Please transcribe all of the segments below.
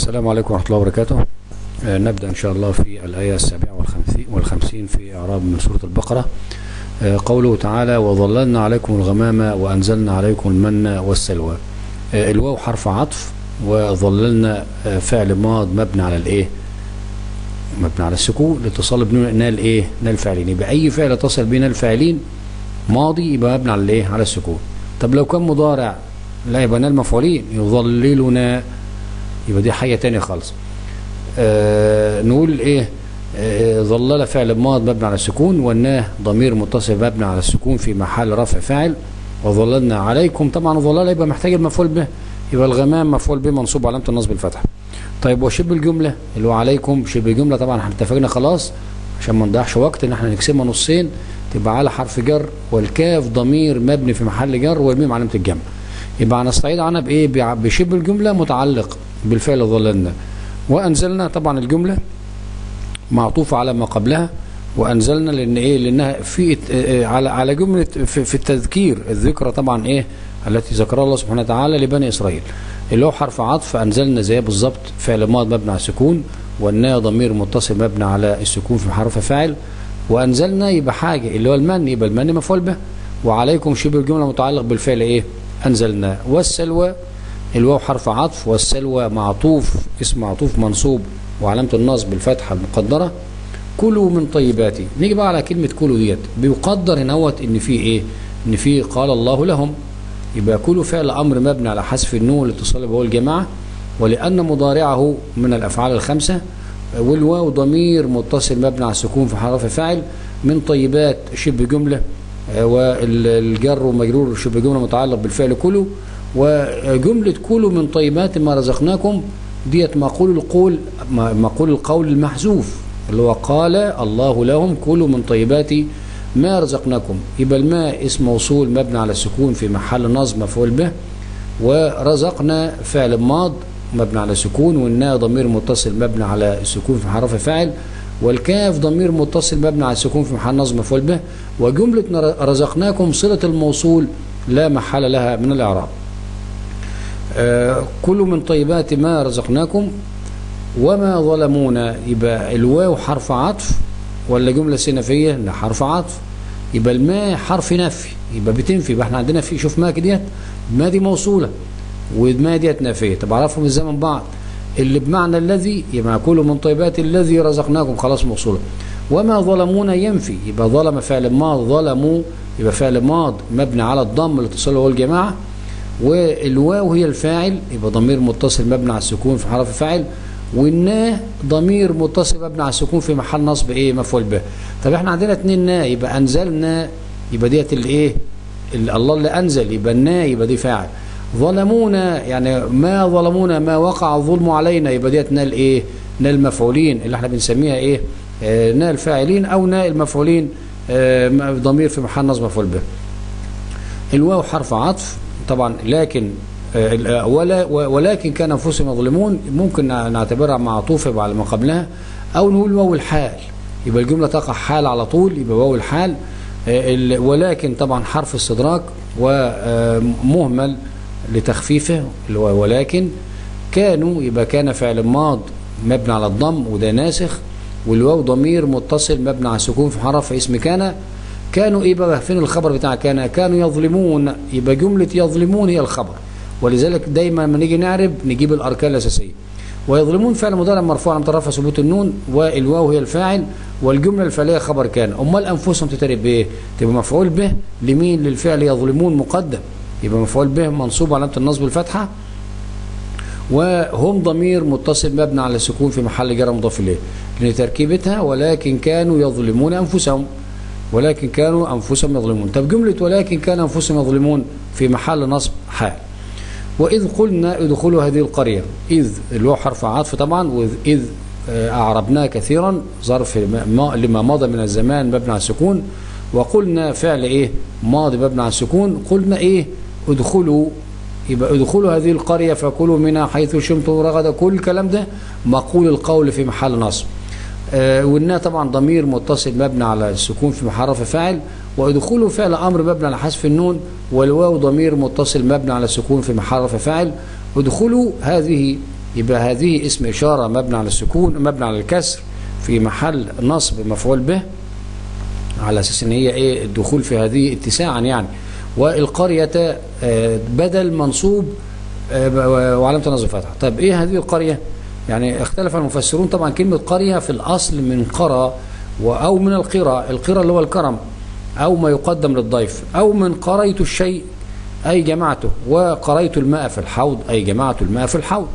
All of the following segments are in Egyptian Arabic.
السلام عليكم ورحمة الله وبركاته آه، نبدأ إن شاء الله في الآية السابعة والخمسين, والخمسين في إعراب من سورة البقرة آه، قوله تعالى وظللنا عليكم الغمام وأنزلنا عليكم المن والسلوى آه، الواو حرف عطف وظللنا آه، فعل ماض مبني على الإيه مبني على السكون لاتصال بنون نال إيه نال فاعلين يبقى أي فعل اتصل بين الفاعلين ماضي يبقى مبني على الإيه على السكون طب لو كان مضارع لا يبقى نال مفعولين يظللنا يبقى دي حاجة تانية خالص آه نقول ايه آه ظلل فعل ماض مبني على السكون والناه ضمير متصل مبني على السكون في محل رفع فاعل وظللنا عليكم طبعا ظلل يبقى محتاج المفعول به يبقى الغمام مفعول به منصوب علامة النصب الفتحة طيب وشبه الجملة اللي هو عليكم شبه الجملة طبعا احنا اتفقنا خلاص عشان ما نضيعش وقت ان احنا نقسمها نصين تبقى على حرف جر والكاف ضمير مبني في محل جر والميم علامة الجمع يبقى هنستعيد عنها بايه بع- بشبه الجملة متعلق بالفعل ظللنا وانزلنا طبعا الجملة معطوفة على ما قبلها وانزلنا لان ايه لانها في ات- اه على على جملة في, في التذكير الذكرى طبعا ايه التي ذكرها الله سبحانه وتعالى لبني اسرائيل اللي هو حرف عطف انزلنا زي بالظبط فعل ماض مبني على السكون والنا ضمير متصل مبني على السكون في حرف فاعل وانزلنا يبقى حاجة اللي هو المن يبقى المن مفعول به وعليكم شبه الجملة متعلق بالفعل ايه انزلنا والسلوى الواو حرف عطف والسلوى معطوف اسم معطوف منصوب وعلامة النصب بالفتحة المقدرة كلوا من طيباتي نيجي بقى على كلمة كلوا ديت بيقدر هنوت ان في ايه ان في قال الله لهم يبقى كلوا فعل امر مبني على حذف النون الاتصال به الجماعة ولان مضارعه من الافعال الخمسة والواو ضمير متصل مبني على السكون في حرف فاعل من طيبات شبه جملة آه، والجر ومجرور شبه جملة متعلق بالفعل كلوا وجملة كلوا من طيبات ما رزقناكم ديت مقول القول مقول القول المحذوف اللي هو قال الله لهم كلوا من طيبات ما رزقناكم يبقى الماء اسم موصول مبني على السكون في محل نصب مفعول به ورزقنا فعل ماض مبني على سكون والناء ضمير متصل مبني على السكون في حرف فاعل والكاف ضمير متصل مبني على السكون في محل نصب مفعول به وجملة رزقناكم صلة الموصول لا محل لها من الإعراب آه، كلوا من طيبات ما رزقناكم وما ظلمونا يبقى الواو حرف عطف ولا جملة سنفية لا حرف عطف يبقى الماء حرف نفي يبقى بتنفي يبقى احنا عندنا في شوف ما ديت ما دي موصولة وما ديت نافية طب عرفهم ازاي من بعض اللي بمعنى الذي يبقى كلوا من طيبات الذي رزقناكم خلاص موصولة وما ظلمونا ينفي يبقى ظلم فعل ماض ظلموا يبقى فعل ماض مبني على الضم الاتصال هو الجماعة والواو هي الفاعل يبقى ضمير متصل مبني على السكون في حرف فاعل والنا ضمير متصل مبني على السكون في محل نصب ايه مفعول به طب احنا عندنا اتنين نا يبقى انزلنا يبقى ديت الايه ال- الله اللي انزل يبقى النا يبقى دي فاعل ظلمونا يعني ما ظلمونا ما وقع الظلم علينا يبقى ديت نال ايه نال المفعولين اللي احنا بنسميها ايه آه نال الفاعلين او نال المفعولين آه ضمير في محل نصب مفعول به الواو حرف عطف طبعا لكن آه، ولا ولكن كان انفسهم يظلمون ممكن نعتبرها معطوفه على ما قبلها او نقول واو الحال يبقى الجمله تقع حال على طول يبقى واو الحال آه، ال- ولكن طبعا حرف استدراك ومهمل لتخفيفه اللي هو ولكن كانوا يبقى كان فعل ماض مبني على الضم وده ناسخ والواو ضمير متصل مبني على السكون في حرف اسم كان كانوا ايه بقى فين الخبر بتاع كان كانوا يظلمون يبقى جملة يظلمون هي الخبر ولذلك دايما لما نيجي نعرب نجيب الاركان الاساسيه ويظلمون فعل مضارع مرفوع عن طرف ثبوت النون والواو هي الفاعل والجمله الفعليه خبر كان امال انفسهم تترب بايه تبقى مفعول به لمين للفعل يظلمون مقدم يبقى مفعول به منصوب علامه النصب الفتحه وهم ضمير متصل مبني على السكون في محل جر مضاف اليه لتركيبتها ولكن كانوا يظلمون انفسهم ولكن كانوا انفسهم يظلمون طب جمله ولكن كان انفسهم يظلمون في محل نصب حال واذ قلنا ادخلوا هذه القريه اذ اللي هو حرف عطف طبعا واذ آه، اعربناه كثيرا ظرف ما- لما مضى من الزمان مبني على السكون وقلنا فعل ايه ماضي مبني على السكون قلنا ايه ادخلوا يبقى ادخلوا هذه القرية فكلوا منها حيث شمتم رغدا كل الكلام ده مقول القول في محل نصب آه والنا طبعا ضمير متصل مبني على السكون في محرف فاعل وادخلوا فعل امر مبني على حذف النون والواو ضمير متصل مبني على السكون في محرف فاعل ادخلوا هذه يبقى هذه اسم إشارة مبني على السكون مبني على الكسر في محل نصب مفعول به على أساس إن هي إيه الدخول في هذه اتساعا يعني والقرية آه، بدل منصوب آه، وعلامة نصب فتحة طيب إيه هذه القرية يعني اختلف المفسرون طبعا كلمة قرية في الأصل من قرى أو من القرى القرى اللي هو الكرم أو ما يقدم للضيف أو من قريت الشيء أي جمعته وقريت الماء في الحوض أي جمعت الماء في الحوض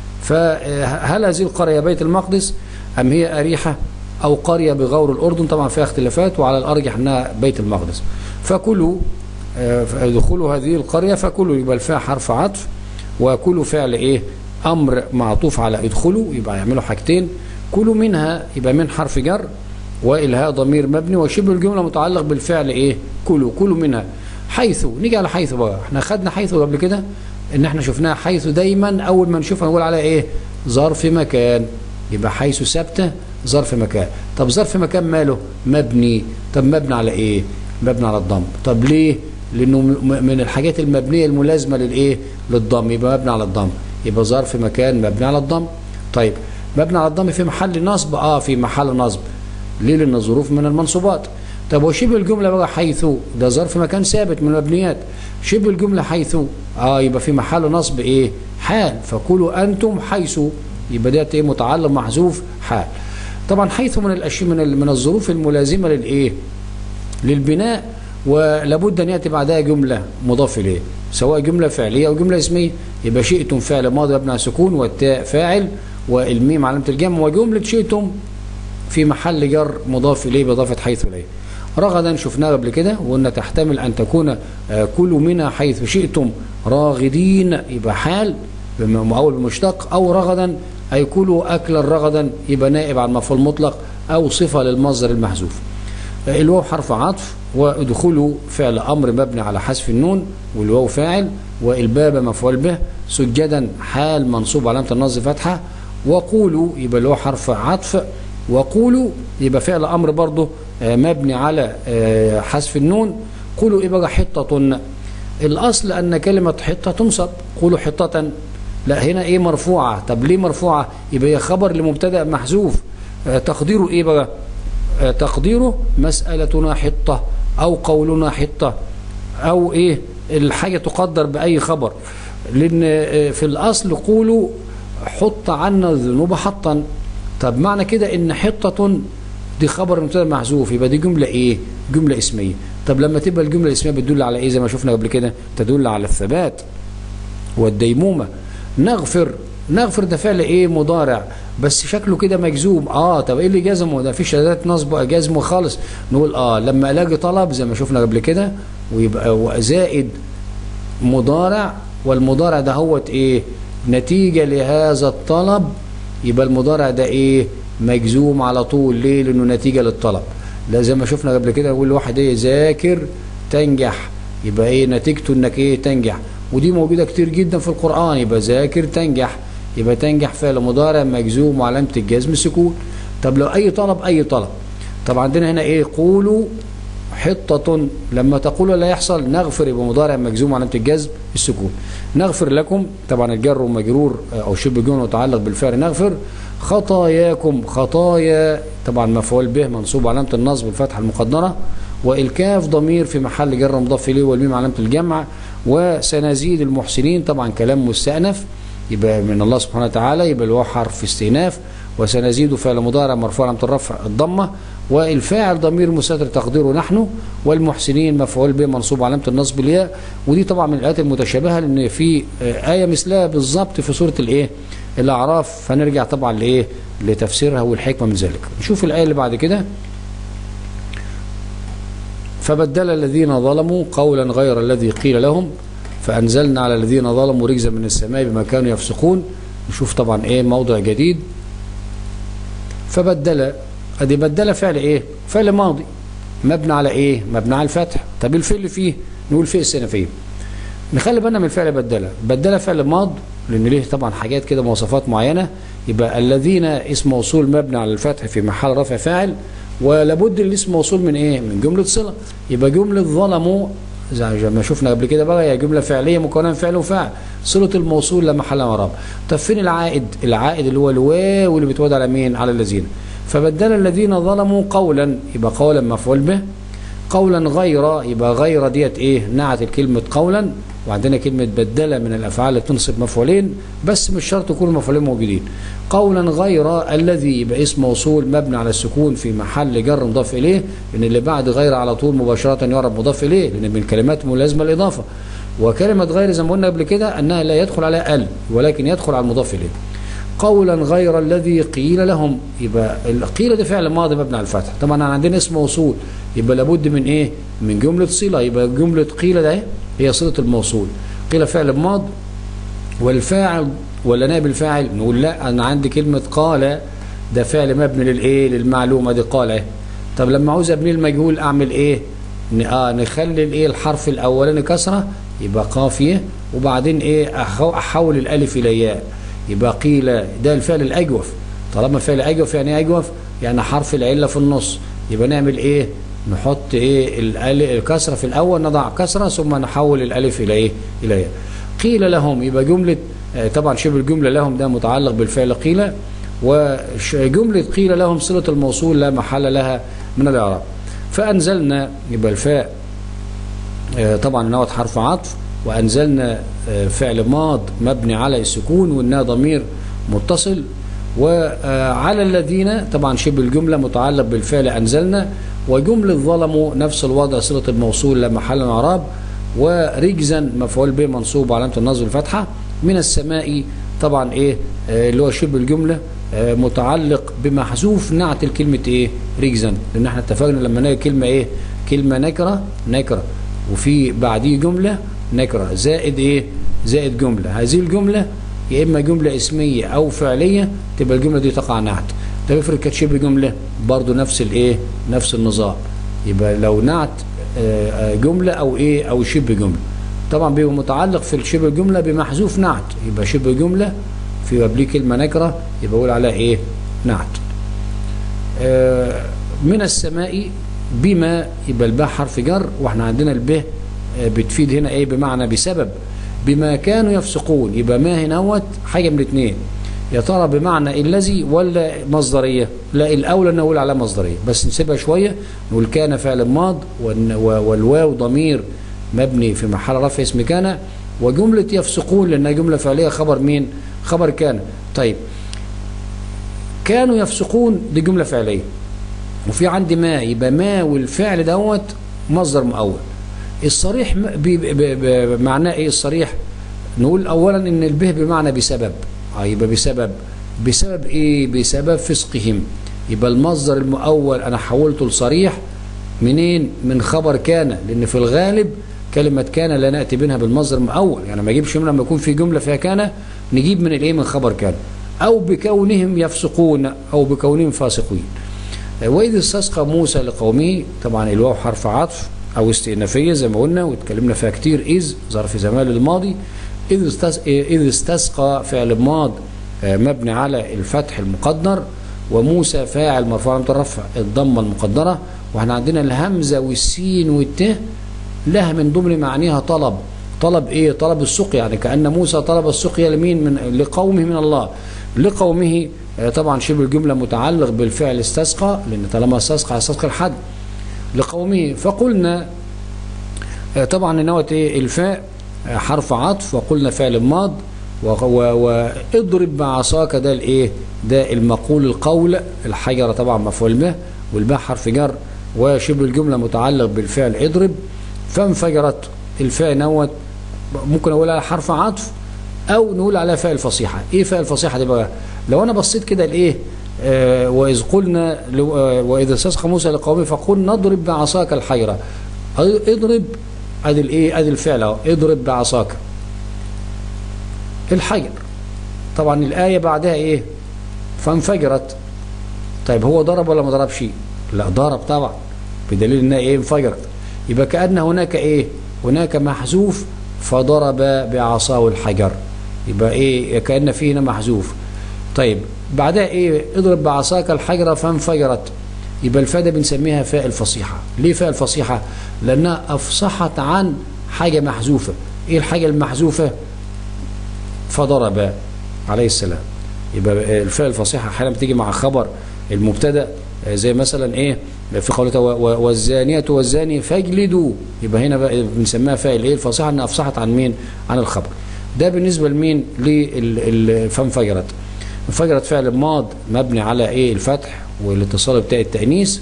فهل هذه القرية بيت المقدس أم هي أريحة أو قرية بغور الأردن طبعا فيها اختلافات وعلى الأرجح أنها بيت المقدس فكلوا آه، دخولوا هذه القرية فكلوا يبقى الفاء حرف عطف وكلوا فعل إيه أمر معطوف على ادخلوا يبقى يعملوا حاجتين كلوا منها يبقى من حرف جر والهاء ضمير مبني وشبه الجملة متعلق بالفعل إيه كلوا كلوا منها حيث نيجي على حيث بقى احنا خدنا حيث قبل كده ان احنا شفناها حيث دايما اول ما نشوفها نقول عليها ايه ظرف مكان يبقى حيث ثابته ظرف مكان طب ظرف مكان ماله مبني طب مبني على ايه مبني على الضم طب ليه لانه من الحاجات المبنيه الملازمه للايه للضم يبقى مبني على الضم يبقى ظرف مكان مبني على الضم طيب مبني على الضم في محل نصب اه في محل نصب ليه لان الظروف من المنصوبات طب وشبه الجملة بقى حيث ده ظرف مكان ثابت من المبنيات شبه الجملة حيث اه يبقى في محل نصب ايه حال فقولوا انتم حيث يبقى ده ايه متعلم محذوف حال طبعا حيث من الاشياء من من الظروف الملازمة للايه للبناء ولابد ان ياتي بعدها جملة مضاف اليه سواء جملة فعلية او جملة اسمية يبقى شئتم فعل ماضي مبني على سكون والتاء فاعل والميم علامة الجمع وجملة شئتم في محل جر مضاف اليه باضافة حيث اليه رغدا شفناه قبل كده وقلنا تحتمل أن تكون كلوا منها حيث شئتم راغدين يبقى حال مؤول بمشتق أو رغدا أي كلوا أكلا رغدا يبقى نائب عن مفعول مطلق أو صفة للمصدر المحذوف الواو حرف عطف وادخلوا فعل أمر مبني على حذف النون والواو فاعل والباب مفعول به سجدا حال منصوب علامة النصب فتحة وقولوا يبقى الواو حرف عطف وقولوا يبقى فعل أمر برضه مبني على حذف النون قولوا إيه بقى حطة الأصل أن كلمة حطة تنصب قولوا حطة لا هنا إيه مرفوعة طب ليه مرفوعة يبقى هي خبر لمبتدا محذوف تقديره إيه بقى تقديره مسألتنا حطة أو قولنا حطة أو إيه الحاجة تقدر بأي خبر لأن في الأصل قولوا حط عنا الذنوب حطا طب معنى كده ان حطة دي خبر مبتدا محذوف يبقى دي جملة ايه جملة اسمية طب لما تبقى الجملة الاسمية بتدل على ايه زي ما شفنا قبل كده تدل على الثبات والديمومة نغفر نغفر ده فعل ايه مضارع بس شكله كده مجزوم اه طب ايه اللي جزمه ده في شهادات نصب جزمه خالص نقول اه لما الاقي طلب زي ما شفنا قبل كده ويبقى زائد مضارع والمضارع ده هوت ايه نتيجة لهذا الطلب يبقى المضارع ده ايه مجزوم على طول ليه لانه نتيجة للطلب لا زي ما شفنا قبل كده نقول لواحد ايه ذاكر تنجح يبقى ايه نتيجته انك ايه تنجح ودي موجودة كتير جدا في القرآن يبقى ذاكر تنجح يبقى تنجح فعل مضارع مجزوم وعلامة الجزم سكون طب لو اي طلب اي طلب طب عندنا هنا ايه قولوا حطة لما تقول لا يحصل نغفر يبقى مضارع مجزوم علامة الجزم السكون نغفر لكم طبعا الجر ومجرور او شبه جمله متعلق بالفعل نغفر خطاياكم خطايا طبعا مفعول به منصوب علامة النصب الفتحة المقدرة والكاف ضمير في محل جر مضاف اليه والميم علامة الجمع وسنزيد المحسنين طبعا كلام مستأنف يبقى من الله سبحانه وتعالى يبقى الواو حرف استئناف وسنزيد فعل مضارع مرفوع علامة الرفع الضمة والفاعل ضمير مستتر تقديره نحن والمحسنين مفعول به منصوب علامة النصب الياء ودي طبعا من الآيات المتشابهة لأن في آية مثلها بالظبط في سورة الإيه الأعراف فنرجع طبعا لإيه لتفسيرها والحكمة من ذلك نشوف الآية اللي بعد كده فبدل الذين ظلموا قولا غير الذي قيل لهم فأنزلنا على الذين ظلموا رجزا من السماء بما كانوا يفسقون نشوف طبعا ايه موضع جديد فبدل ادي بدل فعل ايه فعل ماضي مبني على ايه مبني على الفتح طب الفعل فيه نقول فيه السنه فيه نخلي بالنا من الفعل بدل بدل فعل ماض لان ليه طبعا حاجات كده مواصفات معينه يبقى الذين اسم موصول مبني على الفتح في محل رفع فاعل ولابد الاسم موصول من ايه من جمله صله يبقى جمله ظلموا زي ما شفنا قبل كده بقى هي جمله فعليه مكونه من فعل وفاعل صله الموصول لا محل من اعراب طب فين العائد العائد اللي هو الواو اللي بتعود على مين على الذين فبدل الذين ظلموا قولا يبقى قولا مفعول به قولا غير يبقى غير ديت ايه نعت الكلمه قولا وعندنا كلمة بدلة من الأفعال اللي تنصب مفعولين بس مش شرط يكونوا المفعولين موجودين قولا غير الذي يبقى اسم موصول مبني على السكون في محل جر مضاف إليه لأن اللي بعد غير على طول مباشرة يعرف مضاف إليه لأن من كلمات ملازمة الإضافة وكلمة غير زي ما قلنا قبل كده أنها لا يدخل عليها ال ولكن يدخل على المضاف إليه قولا غير الذي قيل لهم يبقى قيل ده فعل ماضي مبني على الفتح طبعا عندنا اسم موصول يبقى لابد من ايه من جملة صلة يبقى جملة قيل ده هي صلة الموصول قيل فعل ماض والفاعل ولا نائب الفاعل نقول لا انا عندي كلمة قال ده فعل مبني للايه للمعلومة دي قال ايه طب لما عاوز ابني المجهول اعمل ايه اه نخلي الايه الحرف الاولاني كسرة يبقى قافية وبعدين ايه احول الالف الى ياء يبقى قيل ده الفعل الاجوف طالما فعل اجوف يعني اجوف يعني حرف العله في النص يبقى نعمل ايه نحط ايه الكسره في الاول نضع كسره ثم نحول الالف الى ايه الى ياء قيل لهم يبقى جمله طبعا شبه الجمله لهم ده متعلق بالفعل قيل وجمله قيل لهم صله الموصول لا محل لها من الاعراب فانزلنا يبقى الفاء طبعا نوت حرف عطف وأنزلنا فعل ماض مبني على السكون وإنها ضمير متصل وعلى الذين طبعا شبه الجملة متعلق بالفعل أنزلنا وجملة ظلموا نفس الوضع صلة الموصول لا محل اعراب ورجزا مفعول به منصوب علامة النصب الفتحة من السماء طبعا ايه اللي هو شبه الجملة متعلق بمحذوف نعت الكلمة ايه رجزا لان احنا اتفقنا لما نلاقي كلمة ايه كلمة نكرة نكرة وفي بعديه جملة نكرة زائد ايه زائد جملة هذه الجملة يا اما جملة اسمية او فعلية تبقى الجملة دي تقع نعت طب افرض كانت شبه جملة برضو نفس الايه نفس النظام يبقى لو نعت جملة او ايه او شبه جملة طبعا بيبقى متعلق في الشبه جملة بمحذوف نعت يبقى شبه جملة في قبليه كلمة نكرة يبقى اقول عليها ايه نعت من السماء بما يبقى الباء حرف جر واحنا عندنا الب بتفيد هنا ايه بمعنى بسبب بما كانوا يفسقون يبقى ما هنا هوت حاجه من الاثنين يا ترى بمعنى الذي ولا مصدريه لا الاولى نقول على مصدريه بس نسيبها شويه نقول كان فعل ماض والواو ضمير مبني في محل رفع اسم كان وجمله يفسقون لانها جمله فعليه خبر مين خبر كان طيب كانوا يفسقون دي جمله فعليه وفي عندي ما يبقى ما والفعل دوت مصدر مؤول الصريح معناه ايه الصريح نقول اولا ان البه بمعنى بسبب اه يبقى بسبب بسبب ايه بسبب فسقهم يبقى المصدر المؤول انا حولته لصريح منين من خبر كان لان في الغالب كلمة كان لا نأتي بينها بالمصدر المؤول يعني ما اجيبش منها لما يكون في جملة فيها كان نجيب من الايه من خبر كان او بكونهم يفسقون او بكونهم فاسقين وإذ استسقى موسى لقومه طبعا الواو حرف عطف أو استئنافية زي ما قلنا واتكلمنا فيها كتير إذ ظرف زمان الماضي إذ إذ استسقى فعل ماض مبني على الفتح المقدر وموسى فاعل مرفوع علامة الرفع الضمة المقدرة واحنا عندنا الهمزة والسين والت لها من ضمن معانيها طلب طلب ايه طلب السقيا يعني كأن موسى طلب السقيا لمين من لقومه من الله لقومه طبعا شبه الجملة متعلق بالفعل استسقى لأن طالما استسقى استسقى الحد لقومه فقلنا طبعا نوت ايه الفاء حرف عطف وقلنا فعل ماض واضرب بعصاك ده الايه ده المقول القول الحجرة طبعا مفعول به والباء حرف جر وشبه الجملة متعلق بالفعل اضرب فانفجرت الفاء نوت ممكن اقول على حرف عطف او نقول عليها فاء الفصيحة ايه فاء الفصيحة دي بقى لو انا بصيت كده لايه آه واذ قلنا آه واذا استسقى موسى لقومه فقل نضرب بعصاك الحيرة اضرب ادي الايه ادي الفعل اهو اضرب بعصاك الحجر طبعا الايه بعدها ايه فانفجرت طيب هو ضرب ولا ما ضربش لا ضرب طبعا بدليل انها ايه انفجرت يبقى كان هناك ايه هناك محذوف فضرب بعصاه الحجر يبقى ايه كان فيه هنا محذوف طيب بعدها ايه اضرب بعصاك الحجرة فانفجرت يبقى الفاء ده بنسميها فاء الفصيحة ليه فاء الفصيحة لأنها أفصحت عن حاجة محذوفة إيه الحاجة المحذوفة فضرب عليه السلام يبقى الفاء الفصيحة أحيانا بتيجي مع خبر المبتدا زي مثلا ايه في قوله والزانية والزاني فاجلدوا يبقى هنا بقى بنسميها فاء الايه الفصيحة انها افصحت عن مين عن الخبر ده بالنسبة لمين فانفجرت انفجرت فعل ماض مبني على ايه الفتح والاتصال بتاع التأنيث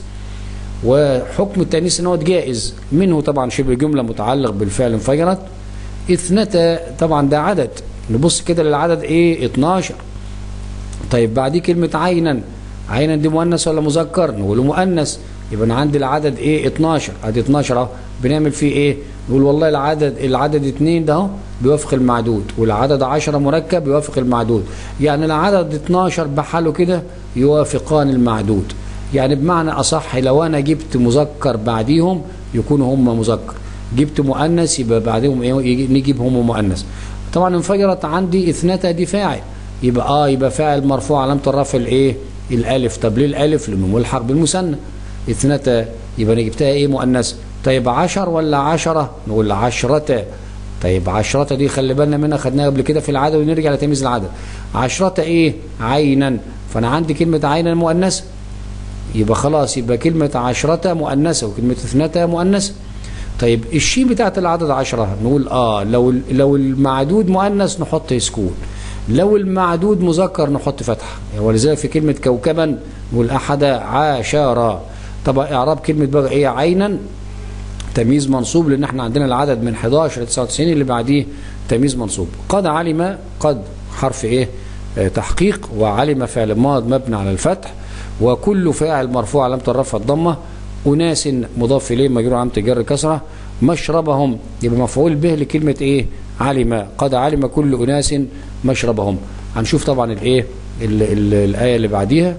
وحكم التأنيث ان هو جائز منه طبعا شبه جملة متعلق بالفعل انفجرت اثنتا طبعا ده عدد نبص كده للعدد ايه 12 طيب بعديه كلمة عينا عينا دي مؤنث ولا مذكر نقول مؤنث يبقى انا عندي العدد ايه 12 ادي 12 اهو بنعمل فيه ايه نقول والله العدد العدد 2 ده اهو بيوافق المعدود والعدد 10 مركب بيوافق المعدود يعني العدد 12 بحاله كده يوافقان المعدود يعني بمعنى اصح لو انا جبت مذكر بعديهم يكونوا هم مذكر جبت مؤنث يبقى بعدهم ايه نجيب هم مؤنث طبعا انفجرت عندي اثنتا دي فاعل يبقى اه يبقى فاعل مرفوع علامه الرفع الايه الالف طب ليه الالف لانه ملحق بالمثنى اثنتا يبقى انا جبتها ايه مؤنث طيب عشر ولا عشرة نقول عشرة طيب عشرة دي خلي بالنا منها خدناها قبل كده في العدد ونرجع لتمييز العدد عشرة ايه عينا فانا عندي كلمة عينا مؤنثة يبقى خلاص يبقى كلمة عشرة مؤنثة وكلمة اثنتا مؤنثة طيب الشين بتاعت العدد عشرة نقول اه لو لو المعدود مؤنث نحط سكون لو المعدود مذكر نحط فتحة ولذلك في كلمة كوكبا نقول أحد عشرة طبعا إعراب كلمة بقى إيه عينا تمييز منصوب لأن احنا عندنا العدد من 11 ل 99 اللي بعديه تمييز منصوب قد علم قد حرف إيه اه تحقيق وعلم فعل ماض مبني على الفتح وكل فاعل مرفوع علامة الرفع الضمة أناس مضاف إليه مجرور علامة جر كسرة مشربهم يبقى مفعول به لكلمة إيه علم قد علم كل أناس مشربهم هنشوف طبعا الايه الآية اللي بعديها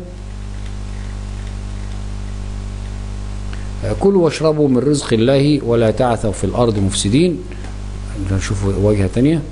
كلوا واشربوا من رزق الله ولا تعثوا في الأرض مفسدين نشوف واجهة تانية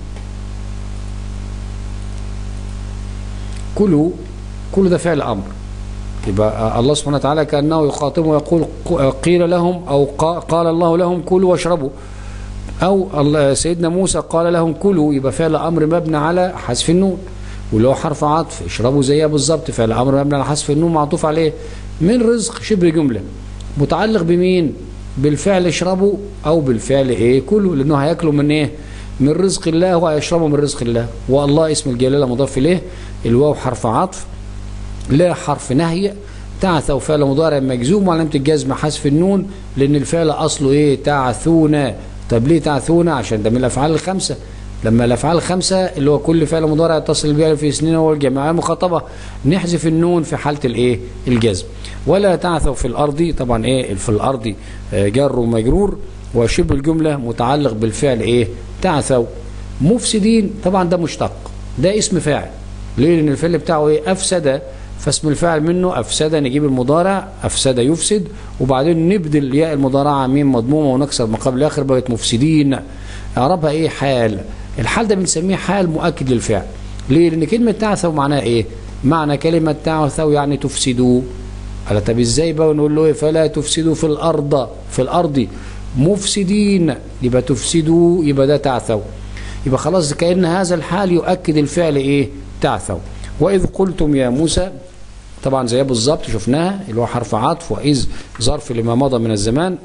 كلوا كل ده فعل أمر يبقى الله سبحانه وتعالى كأنه يخاطبهم ويقول قيل لهم أو قال الله لهم كلوا واشربوا أو سيدنا موسى قال لهم كلوا يبقى فعل أمر مبني على حذف النون واللي هو حرف عطف اشربوا زيها بالظبط فعل أمر مبني على حذف النون معطوف عليه من رزق شبه جملة متعلق بمين بالفعل اشربوا أو بالفعل إيه كلوا لأنه هياكلوا من إيه من رزق الله وهيشربوا من رزق الله والله اسم الجلالة مضاف إليه الواو حرف عطف لا حرف نهي تعثوا فعل مضارع مجزوم وعلامة الجزم حذف النون لأن الفعل أصله إيه تعثون طب ليه تعثون عشان ده من الافعال الخمسه لما الافعال الخمسه اللي هو كل فعل مضارع يتصل بها في سنين والجماعه المخاطبه نحذف النون في حاله الايه الجزم ولا تعثوا في الارض طبعا ايه في الارض جر ومجرور وشبه الجمله متعلق بالفعل ايه تعثوا مفسدين طبعا ده مشتق ده اسم فاعل ليه لان الفعل بتاعه ايه افسد فاسم الفاعل منه أفسد نجيب المضارع أفسد يفسد وبعدين نبدل ياء المضارعة ميم مضمومة ونكسر ما قبل الآخر بقت مفسدين إعرابها إيه حال الحال ده بنسميه حال مؤكد للفعل ليه لأن كلمة تعثوا معناها إيه معنى كلمة تعثوا يعني تفسدوا قال طب إزاي بقى نقول له إيه فلا تفسدوا في الأرض في الأرض مفسدين يبقى تفسدوا يبقى ده تعثوا يبقى خلاص كأن هذا الحال يؤكد الفعل إيه تعثوا وإذ قلتم يا موسى طبعا زيها بالظبط شفناها اللي هو حرف عطف وإذ ظرف لما مضى من الزمان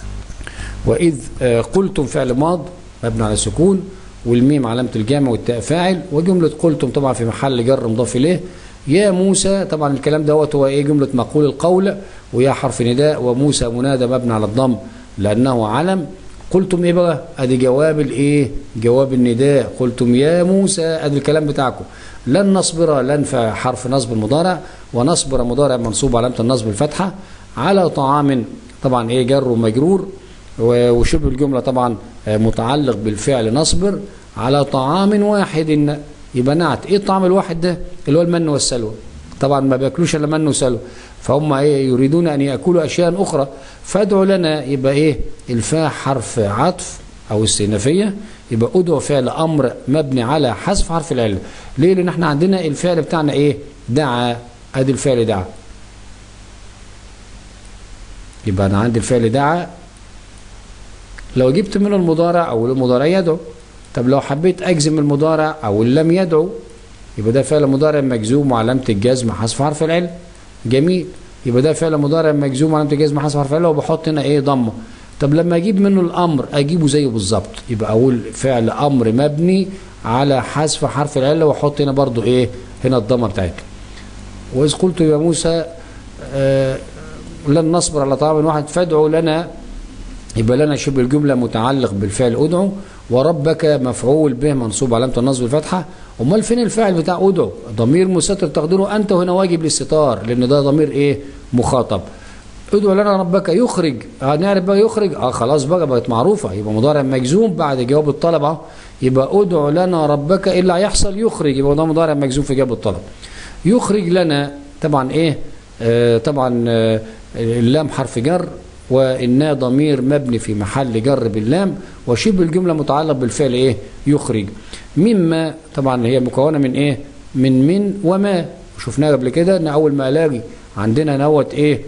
وإذ قلتم فعل ماض مبني على السكون والميم علامة الجامع والتاء فاعل وجملة قلتم طبعا في محل جر مضاف إليه يا موسى طبعا الكلام دوت هو ايه جملة مقول القول ويا حرف نداء وموسى منادى مبني على الضم لأنه علم قلتم ايه بقى ادي جواب الايه جواب النداء قلتم يا موسى ادي الكلام بتاعكم لن نصبر لن حرف نصب المضارع ونصبر مضارع منصوب علامة النصب الفتحة على طعام طبعا ايه جر ومجرور وشبه الجملة طبعا متعلق بالفعل نصبر على طعام واحد يبقى نعت ايه الطعام الواحد ده اللي هو المن والسلوى طبعا ما بياكلوش الا من وسلوى فهم ايه يريدون ان ياكلوا اشياء اخرى فادعوا لنا يبقى ايه الفاء حرف عطف او استئنافيه يبقى ادعو فعل امر مبني على حذف حرف العله ليه لان احنا عندنا الفعل بتاعنا ايه دعا ادي الفعل دعا يبقى انا عندي الفعل دعا لو جبت منه المضارع او المضارع يدعو طب لو حبيت اجزم المضارع او لم يدعو يبقى ده فعل مضارع مجزوم وعلامه الجزم حذف حرف العلم جميل يبقى ده فعل مضارع مجزوم وعلامه الجزم حذف حرف العلم وبحط هنا ايه ضمه طب لما اجيب منه الامر اجيبه زيه بالظبط يبقى اقول فعل امر مبني على حذف حرف العله واحط هنا برضو ايه هنا الضمه بتاعتها واذ قلت يا موسى آه لن نصبر على طعام واحد فادعوا لنا يبقى لنا شبه الجمله متعلق بالفعل ادعو وربك مفعول به منصوب علامه النصب الفتحه امال فين الفاعل بتاع ادعو ضمير مستتر تقديره انت وهنا واجب الاستتار لان ده ضمير ايه مخاطب ادعو لنا ربك يخرج هنعرف بقى يخرج اه خلاص بقى بقت معروفه يبقى مضارع مجزوم بعد جواب الطلب اهو يبقى ادعو لنا ربك ايه اللي هيحصل يخرج يبقى ده مضارع مجزوم في جواب الطلب يخرج لنا طبعا ايه آه طبعا آه اللام حرف جر وإنها ضمير مبني في محل جر باللام وشبه الجملة متعلق بالفعل إيه يخرج مما طبعا هي مكونة من إيه من من وما شفناها قبل كده إن أول ما ألاقي عندنا نوت إيه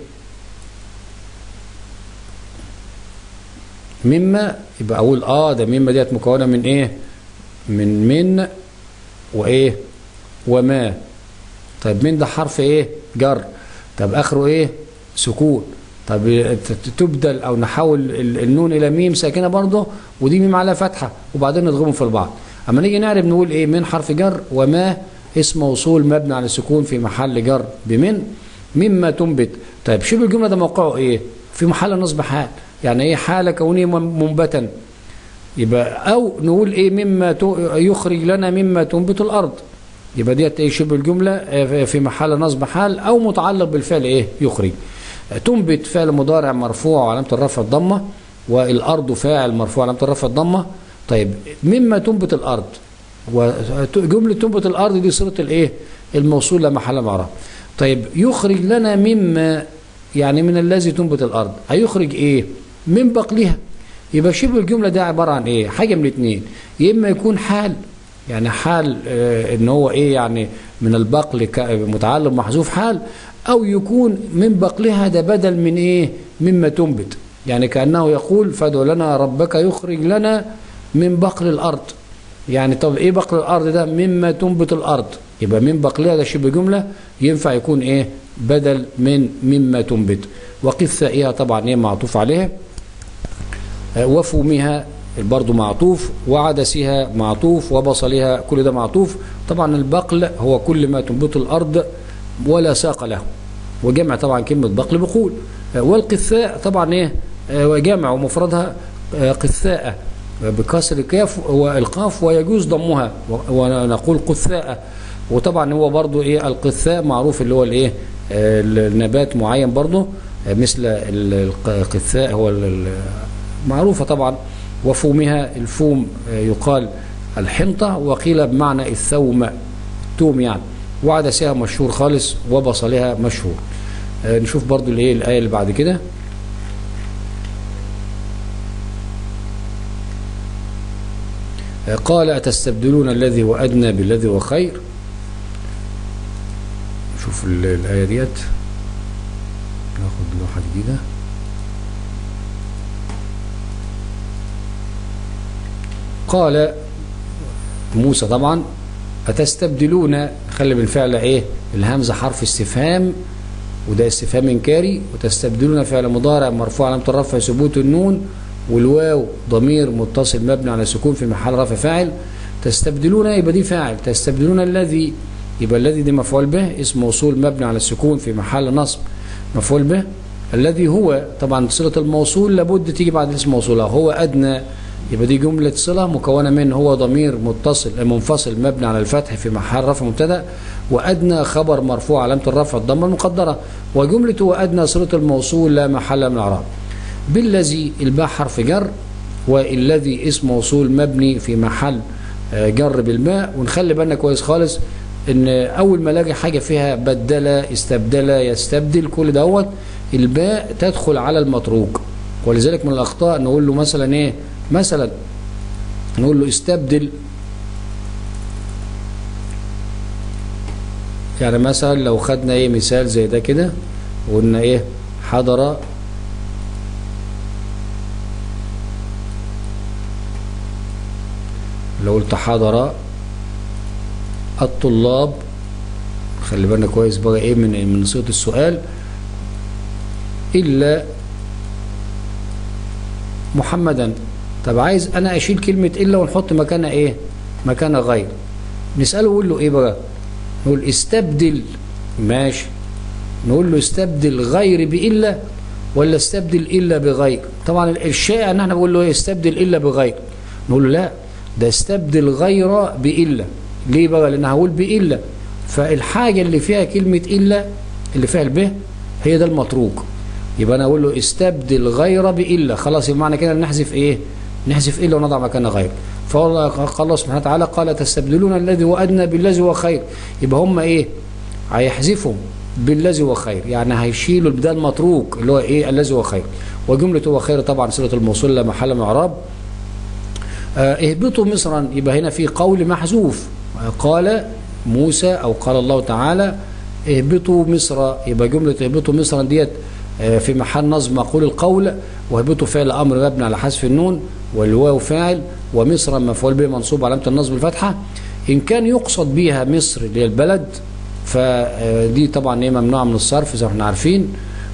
مما يبقى أقول آه ده مما ديت مكونة من إيه من من وإيه وما طيب من ده حرف إيه جر طب آخره إيه سكون طب تبدل او نحول النون الى ميم ساكنه برضه ودي ميم على فتحه وبعدين نضغمهم في البعض اما نيجي نعرف نقول ايه من حرف جر وما اسم موصول مبني على السكون في محل جر بمن مما تنبت طيب شبه الجمله ده موقعه ايه في محل نصب حال يعني ايه حال كونه منبتا يبقى او نقول ايه مما يخرج لنا مما تنبت الارض يبقى ديت ايه شبه الجمله في محل نصب حال او متعلق بالفعل ايه يخرج تنبت فعل مضارع مرفوع وعلامة الرفع الضمة والأرض فاعل مرفوع وعلامة الرفع الضمة طيب مما تنبت الأرض وجملة تنبت الأرض دي صيغة الإيه الموصول لا محل معرب طيب يخرج لنا مما يعني من الذي تنبت الأرض هيخرج إيه من بقلها يبقى شبه الجملة ده عبارة عن إيه حاجة من الاثنين يا إما يكون حال يعني حال آه ان هو ايه يعني من البقل متعلق محذوف حال أو يكون من بقلها ده بدل من إيه مما تنبت يعني كأنه يقول فادع لنا ربك يخرج لنا من بقل الأرض يعني طب إيه بقل الأرض ده مما تنبت الأرض يبقى من بقلها ده شبه جملة ينفع يكون إيه بدل من مما تنبت وقثائها طبعا إيه معطوف عليها وفومها برضه معطوف وعدسها معطوف وبصلها كل ده معطوف طبعا البقل هو كل ما تنبت الأرض ولا ساق له وجمع طبعا كلمة بقل بقول والقثاء طبعا ايه وجمع ومفردها قثاء بكسر الكاف والقاف ويجوز ضمها ونقول قثاء وطبعا هو برضو ايه القثاء معروف اللي هو الايه النبات معين برضو مثل القثاء هو معروفة طبعا وفومها الفوم يقال الحنطة وقيل بمعنى الثوم التوم يعني وعدسها مشهور خالص وبصلها مشهور آه نشوف برضو الايه الايه اللي بعد كده آه قال اتستبدلون الذي هو ادنى بالذي هو خير شوف الايه ديت ناخد لوحه جديده قال موسى طبعا أتستبدلون خلي بالفعل إيه الهمزة حرف استفهام وده استفهام إنكاري وتستبدلون فعل مضارع مرفوع علامة الرفع ثبوت النون والواو ضمير متصل مبني على سكون في محل رفع فاعل تستبدلون يبقى دي فاعل تستبدلون الذي يبقى الذي دي مفعول به اسم موصول مبني على السكون في محل نصب مفعول به الذي هو طبعا صلة الموصول لابد تيجي بعد اسم موصول هو أدنى يبقى دي جملة صلة مكونة من هو ضمير متصل منفصل مبني على الفتح في محل رفع مبتدا وأدنى خبر مرفوع علامة الرفع الضمة المقدرة وجملة وأدنى صلة الموصول لا محل من الإعراب بالذي الباء حرف جر والذي اسم موصول مبني في محل جر بالماء ونخلي بالنا كويس خالص ان اول ما الاقي حاجه فيها بدل استبدل يستبدل كل دوت الباء تدخل على المتروك ولذلك من الاخطاء نقول له مثلا ايه مثلا نقول له استبدل يعني مثلا لو خدنا ايه مثال زي ده كده وقلنا ايه حضر لو قلت حضر الطلاب خلي بالنا كويس بقى ايه من من صيغه السؤال الا محمدا طب عايز انا اشيل كلمه الا ونحط مكانها ايه مكانها غير نساله نقول له ايه بقى نقول استبدل ماشي نقول له استبدل غير بإلا ولا استبدل إلا بغير طبعا الشائع ان احنا بقول له ايه استبدل إلا بغير نقول له لا ده استبدل غير بإلا ليه بقى لان هقول بإلا فالحاجة اللي فيها كلمة إلا اللي فيها البه هي ده المتروك يبقى انا اقول له استبدل غير بإلا خلاص يبقى معنى كده نحذف ايه نحذف إلا ونضع مكانها غير فالله قال الله سبحانه وتعالى قال تستبدلون الذي هو أدنى بالذي هو خير يبقى هم ايه هيحذفهم بالذي هو خير يعني هيشيلوا البدال متروك اللي هو ايه الذي هو خير وجملة هو خير طبعا صلة الموصول لا محل من اعراب آه اهبطوا مصرا يبقى هنا في قول محذوف قال موسى او قال الله تعالى اهبطوا مصر يبقى جملة اهبطوا مصرا ديت آه في محل نصب مقول القول واهبطوا فعل امر مبني على حذف النون والواو فاعل ومصرا مفعول به منصوب علامة النصب الفتحة ان كان يقصد بها مصر اللي هي البلد فدي طبعا هي ممنوعه من الصرف زي ما احنا عارفين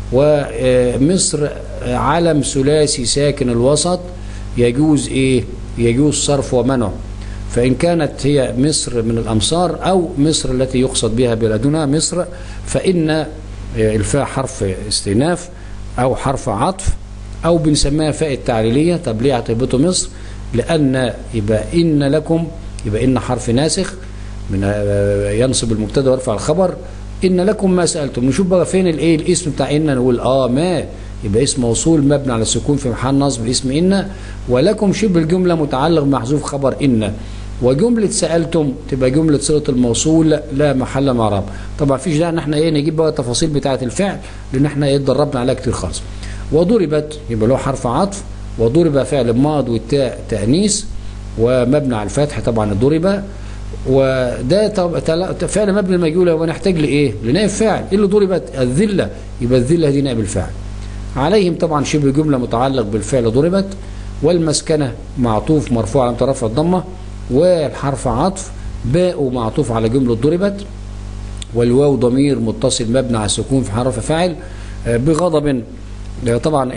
ومصر علم ثلاثي ساكن الوسط يجوز ايه يجوز صرف ومنع فإن كانت هي مصر من الأمصار أو مصر التي يقصد بها بلدنا مصر فإن الفاء حرف استئناف أو حرف عطف أو بنسميها فاء التعليلية طب ليه هتهبطوا مصر لأن يبقى إن لكم يبقى إن حرف ناسخ من ينصب المبتدا ويرفع الخبر ان لكم ما سالتم نشوف بقى فين الايه الاسم بتاع ان نقول اه ما يبقى اسم موصول مبني على السكون في محل نصب الاسم ان ولكم شبه الجمله متعلق محذوف خبر ان وجمله سالتم تبقى جمله صله الموصول لا محل من اعراب طبعا فيش داعي ان احنا ايه نجيب بقى التفاصيل بتاعه الفعل لان احنا ايه اتدربنا عليها كتير خالص وضربت يبقى له حرف عطف وضرب فعل ماض والتاء تانيث ومبني على الفتح طبعا ضرب وده فعل مبني المجهول ونحتاج لايه لنائب فاعل ايه اللي ضربت الذله يبقى الذله دي نائب الفاعل عليهم طبعا شبه جمله متعلق بالفعل ضربت والمسكنه معطوف مرفوع على رفع الضمه والحرف عطف باء معطوف على جمله ضربت والواو ضمير متصل مبني على السكون في حرف فاعل بغضب طبعا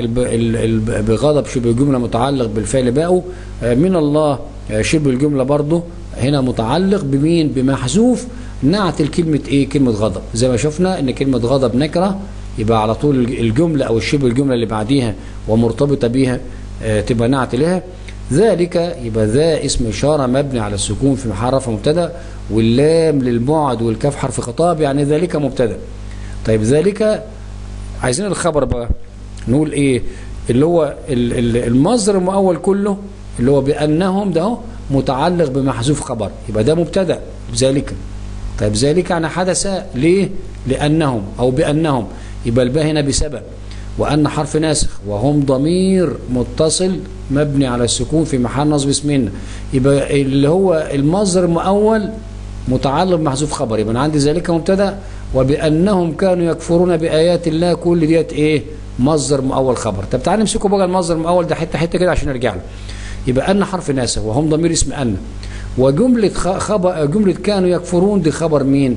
بغضب شبه جمله متعلق بالفعل باء من الله شبه الجمله برضه هنا متعلق بمين بمحذوف نعت الكلمة ايه كلمة غضب زي ما شفنا ان كلمة غضب نكرة يبقى على طول الجملة او الشبه الجملة اللي بعديها ومرتبطة بيها آه تبقى نعت لها ذلك يبقى ذا اسم إشارة مبني على السكون في محل رفع مبتدا واللام للبعد والكاف حرف خطاب يعني ذلك مبتدا طيب ذلك عايزين الخبر بقى نقول ايه اللي هو المصدر المؤول كله اللي هو بأنهم ده متعلق بمحذوف خبر يبقى ده مبتدا ذلك طيب ذلك يعني حدث ليه لأنهم أو بأنهم يبقى الباء هنا بسبب وأن حرف ناسخ وهم ضمير متصل مبني على السكون في محل نصب اسمنا يبقى اللي هو المصدر المؤول متعلق بمحذوف خبر يبقى أنا عندي ذلك مبتدا وبأنهم كانوا يكفرون بآيات الله كل ديت إيه مصدر مؤول خبر طب تعالى نمسكوا بقى المصدر المؤول ده حته حته كده عشان نرجع له يبقى أن حرف ناسخ وهم ضمير اسم أن وجملة خبر جملة كانوا يكفرون دي خبر مين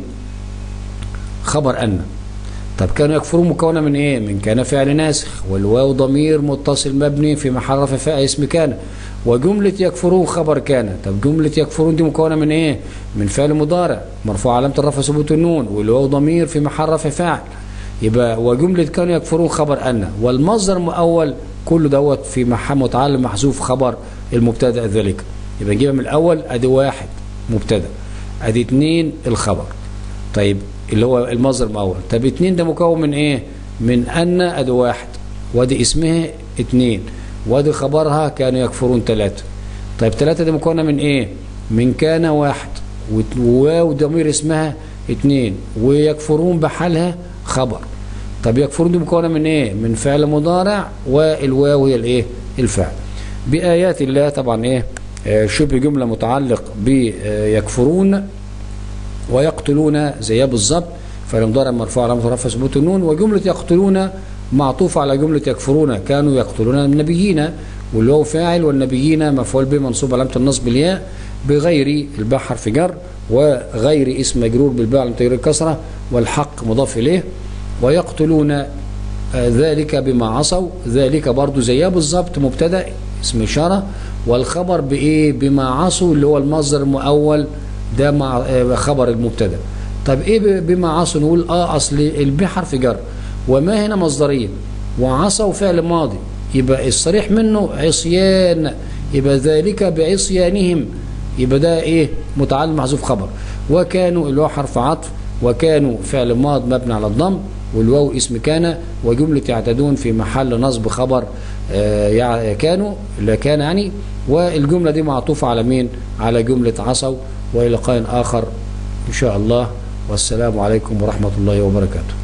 خبر أن طب كانوا يكفرون مكونة من ايه من كان فعل ناسخ والواو ضمير متصل مبني في محل رفع فاعل اسم كان وجملة يكفرون خبر كان طب جملة يكفرون دي مكونة من ايه من فعل مضارع مرفوع علامة الرفع ثبوت النون والواو ضمير في محل رفع فاعل يبقى وجملة كانوا يكفرون خبر أن والمصدر المؤول كله دوت في محل متعلم محذوف خبر المبتدا ذلك يبقى نجيبها من الأول أدي واحد مبتدا أدي اتنين الخبر طيب اللي هو المصدر المؤول طب اتنين ده مكون من ايه من أن أدي واحد وادي اسمها اتنين وادي خبرها كانوا يكفرون ثلاثة طيب ثلاثة دي مكونة من ايه من كان واحد وواو ضمير اسمها اتنين ويكفرون بحالها خبر طب يكفرون دي مكونة من ايه من فعل مضارع والواو هي الايه الفعل بآيات الله طبعا ايه آه شبه جملة متعلق بيكفرون ويقتلون زيها بالظبط فعل مضارع مرفوع علامة رفع ثبوت النون وجملة يقتلون معطوف على جملة يكفرون كانوا يقتلون النبيين والواو فاعل والنبيين مفعول به منصوب علامة النصب الياء بغير الباء حرف جر وغير اسم مجرور بالباء على تغيير الكسرة والحق مضاف إليه ويقتلون آه، ذلك بما عصوا ذلك برضو زيها بالظبط مبتدا اسم إشارة والخبر بإيه بما عصوا اللي هو المصدر المؤول ده مع آه، خبر المبتدا طب إيه ب- بما عصوا نقول آه أصل البي حرف جر وما هنا مصدرين وعصوا فعل ماضي يبقى الصريح منه عصيان يبقى ذلك بعصيانهم يبقى ده ايه متعلق محذوف خبر وكانوا اللي هو حرف عطف وكانوا فعل ماض مبني على الضم والواو اسم كان وجملة يعتدون في محل نصب خبر آه، يع- كانوا اللي كان يعني والجملة دي معطوفة على مين على جملة عصوا وإلى لقاء آخر إن شاء الله والسلام عليكم ورحمة الله وبركاته